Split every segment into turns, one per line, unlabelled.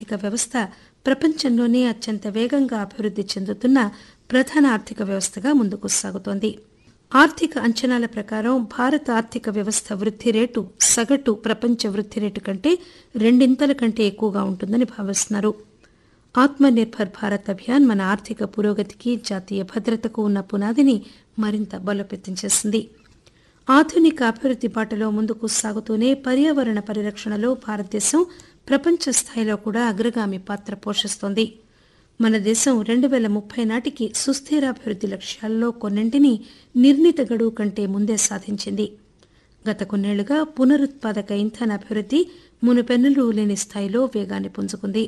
ఆర్థిక వ్యవస్థ ప్రపంచంలోనే అత్యంత వేగంగా అభివృద్ది చెందుతున్న ప్రధాన ఆర్థిక వ్యవస్థగా ముందుకు సాగుతోంది ఆర్థిక అంచనాల ప్రకారం భారత ఆర్థిక వ్యవస్థ వృద్ది రేటు సగటు ప్రపంచ వృద్ది రేటు కంటే రెండింతల కంటే ఎక్కువగా ఉంటుందని భావిస్తున్నారు ఆత్మనిర్భర్ భారత్ అభియాన్ మన ఆర్థిక పురోగతికి జాతీయ భద్రతకు ఉన్న పునాదిని మరింత బలోపేతం చేసింది ఆధునిక అభివృద్ది బాటలో ముందుకు సాగుతూనే పర్యావరణ పరిరక్షణలో భారతదేశం ప్రపంచ స్థాయిలో కూడా అగ్రగామి పాత్ర పోషిస్తోంది మన దేశం రెండు పేల ముప్పై నాటికి సుస్థిరాభివృద్ది లక్ష్యాల్లో కొన్నింటిని నిర్ణీత గడువు కంటే ముందే సాధించింది గత కొన్నేళ్లుగా పునరుత్పాదక ఇంధన అభివృద్ది మునుపెన్నెలూ లేని స్థాయిలో వేగాన్ని పుంజుకుంది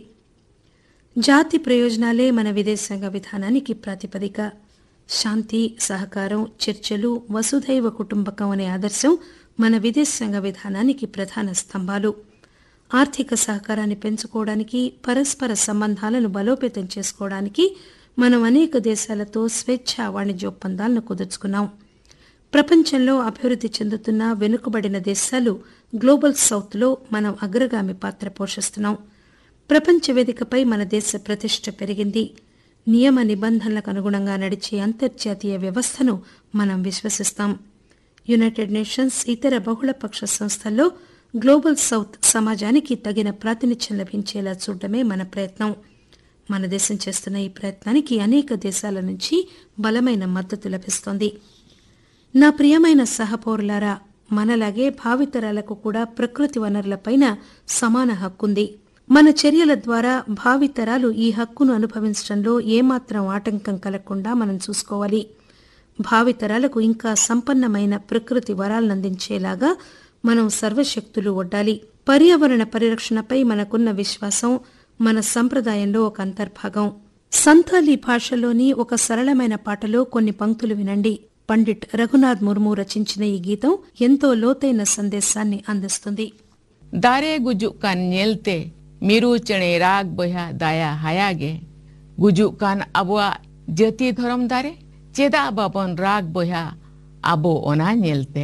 జాతి ప్రయోజనాలే మన విదేశాంగ విధానానికి ప్రాతిపదిక శాంతి సహకారం చర్చలు వసుధైవ కుటుంబకం అనే ఆదర్శం మన విదేశాంగ విధానానికి ప్రధాన స్తంభాలు ఆర్థిక సహకారాన్ని పెంచుకోవడానికి పరస్పర సంబంధాలను బలోపేతం చేసుకోవడానికి మనం అనేక దేశాలతో స్వేచ్ఛ వాణిజ్య ఒప్పందాలను కుదుర్చుకున్నాం ప్రపంచంలో అభివృద్ది చెందుతున్న వెనుకబడిన దేశాలు గ్లోబల్ సౌత్లో మనం అగ్రగామి పాత్ర పోషిస్తున్నాం ప్రపంచ వేదికపై మన దేశ ప్రతిష్ట పెరిగింది నియమ నిబంధనలకు అనుగుణంగా నడిచే అంతర్జాతీయ వ్యవస్థను మనం విశ్వసిస్తాం యునైటెడ్ నేషన్స్ ఇతర బహుళపక్ష సంస్థల్లో గ్లోబల్ సౌత్ సమాజానికి తగిన ప్రాతినిధ్యం లభించేలా చూడడమే మన ప్రయత్నం మన దేశం చేస్తున్న ఈ ప్రయత్నానికి అనేక దేశాల నుంచి బలమైన మద్దతు లభిస్తోంది నా ప్రియమైన సహపౌరులారా మనలాగే భావితరాలకు కూడా ప్రకృతి వనరులపైన సమాన హక్కుంది మన చర్యల ద్వారా భావితరాలు ఈ హక్కును అనుభవించడంలో ఏమాత్రం ఆటంకం కలగకుండా మనం చూసుకోవాలి భావితరాలకు ఇంకా సంపన్నమైన ప్రకృతి వరాలను అందించేలాగా మనం సర్వశక్తులు ఒడ్డాలి పర్యావరణ పరిరక్షణపై మనకున్న విశ్వాసం మన సంప్రదాయంలో ఒక అంతర్భాగం సంతాలీ భాషలోని ఒక సరళమైన పాటలో కొన్ని పంక్తులు వినండి పండిట్ రఘునాథ్ ముర్ము రచించిన ఈ గీతం ఎంతో లోతైన సందేశాన్ని అందిస్తుంది
दारे गुजु कान नेलते मिरु चणे राग बया दाया हायागे गुजु कान अबुआ जति धरम दारे चेदा बाबन राग बया అబో ఒనా నెల్తే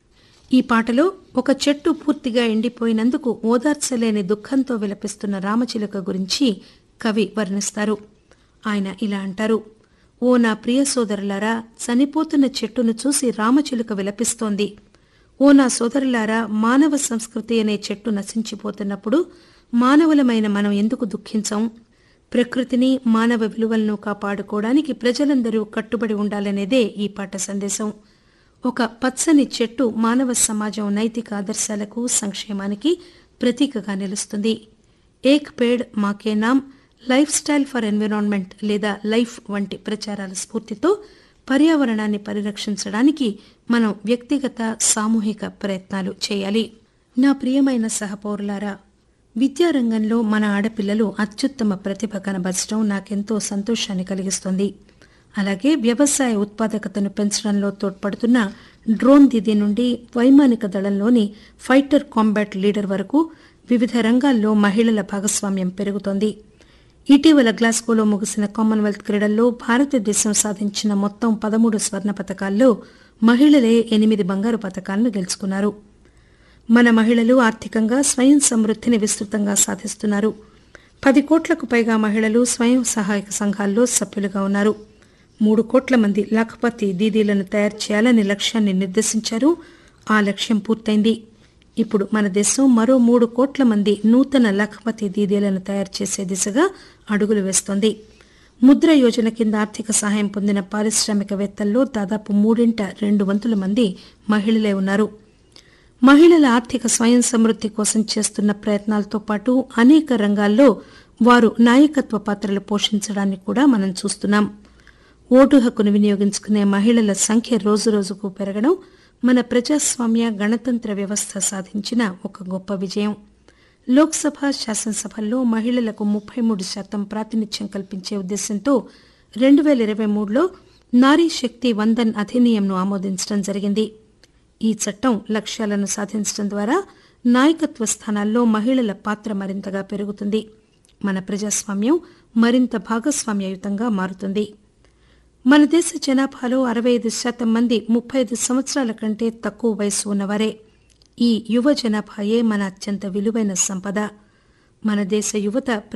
ఈ పాటలో ఒక చెట్టు పూర్తిగా ఎండిపోయినందుకు ఓదార్చలేని దుఃఖంతో విలపిస్తున్న రామచిలుక గురించి కవి వర్ణిస్తారు ఆయన ఇలా అంటారు ఓ నా ప్రియ సోదరులారా చనిపోతున్న చెట్టును చూసి రామచిలుక విలపిస్తోంది ఓ నా సోదరులారా మానవ సంస్కృతి అనే చెట్టు నశించిపోతున్నప్పుడు మానవులమైన మనం ఎందుకు దుఃఖించం ప్రకృతిని మానవ విలువలను కాపాడుకోవడానికి ప్రజలందరూ కట్టుబడి ఉండాలనేదే ఈ పాట సందేశం ఒక పచ్చని చెట్టు మానవ సమాజం నైతిక ఆదర్శాలకు సంక్షేమానికి ప్రతీకగా నిలుస్తుంది ఏక్ పేడ్ మాకే నామ్ లైఫ్ స్టైల్ ఫర్ ఎన్విరాన్మెంట్ లేదా లైఫ్ వంటి ప్రచారాల స్ఫూర్తితో పర్యావరణాన్ని పరిరక్షించడానికి మనం వ్యక్తిగత సామూహిక ప్రయత్నాలు చేయాలి నా ప్రియమైన సహపౌరులారా విద్యారంగంలో మన ఆడపిల్లలు అత్యుత్తమ ప్రతిభ కనబరచడం నాకెంతో సంతోషాన్ని కలిగిస్తోంది అలాగే వ్యవసాయ ఉత్పాదకతను పెంచడంలో తోడ్పడుతున్న డ్రోన్ దిది నుండి వైమానిక దళంలోని ఫైటర్ కాంబాట్ లీడర్ వరకు వివిధ రంగాల్లో మహిళల భాగస్వామ్యం పెరుగుతోంది ఇటీవల గ్లాస్గోలో ముగిసిన కామన్వెల్త్ క్రీడల్లో భారతదేశం సాధించిన మొత్తం పదమూడు స్వర్ణ పతకాల్లో మహిళలే ఎనిమిది బంగారు పతకాలను గెలుచుకున్నారు మన మహిళలు ఆర్థికంగా స్వయం సమృద్ధిని విస్తృతంగా సాధిస్తున్నారు పది కోట్లకు పైగా మహిళలు స్వయం సహాయక సంఘాల్లో సభ్యులుగా ఉన్నారు మూడు కోట్ల మంది లఖపతి దీదీలను తయారు చేయాలని లక్ష్యాన్ని నిర్దేశించారు ఆ లక్ష్యం పూర్తయింది ఇప్పుడు మన దేశం మరో మూడు కోట్ల మంది నూతన లఖపతి దీదీలను తయారు చేసే దిశగా అడుగులు వేస్తోంది ముద్ర యోజన కింద ఆర్థిక సహాయం పొందిన పారిశ్రామికవేత్తల్లో దాదాపు మూడింట రెండు వంతుల మంది మహిళలే ఉన్నారు మహిళల ఆర్థిక స్వయం సమృద్ధి కోసం చేస్తున్న ప్రయత్నాలతో పాటు అనేక రంగాల్లో వారు నాయకత్వ పాత్రలు పోషించడాన్ని కూడా మనం చూస్తున్నాం ఓటు హక్కును వినియోగించుకునే మహిళల సంఖ్య రోజురోజుకు పెరగడం మన ప్రజాస్వామ్య గణతంత్ర వ్యవస్థ సాధించిన ఒక గొప్ప విజయం లోక్సభ శాసనసభల్లో మహిళలకు ముప్పై మూడు శాతం ప్రాతినిధ్యం కల్పించే ఉద్దేశంతో రెండు పేల ఇరవై మూడులో నారీ శక్తి వందన్ అధినియంను ఆమోదించడం జరిగింది ఈ చట్టం లక్ష్యాలను సాధించడం ద్వారా నాయకత్వ స్థానాల్లో మహిళల పాత్ర మరింతగా పెరుగుతుంది మన ప్రజాస్వామ్యం మరింత భాగస్వామ్యయుతంగా మారుతుంది మన దేశ జనాభాలో అరవై ఐదు శాతం మంది ముప్పై ఐదు సంవత్సరాల కంటే తక్కువ వయసు ఉన్నవారే ఈ యువ జనాభాయే మన అత్యంత విలువైన సంపద మన దేశ యువత